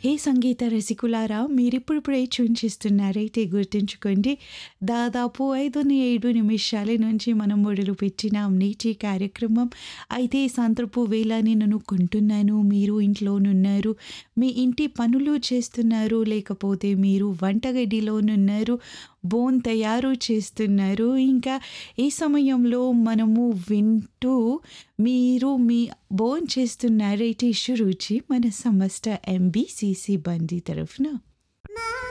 హే సంగీత రసికులారా మీరిప్పుడిప్పుడే tune చేస్తున్నారైతే గుర్తుంచుకోండి దాదాపు ఐదు ఏడు నిమిషాల నుంచి మనం మొదలు పెట్టినాం నేటి కార్యక్రమం అయితే సంతర్పు వేళ నేను అనుకుంటున్నాను మీరు ఇంట్లోనున్నారు మీ ఇంటి పనులు చేస్తున్నారు లేకపోతే మీరు వంటగదిలోనున్నారు బోన్ తయారు చేస్తున్నారు ఇంకా ఈ సమయంలో మనము వింటూ మీరు మీ బోన్ చేస్తున్నారైతే శురుచి మన సంస్థ ఎంబీసీసీ బండి తరఫున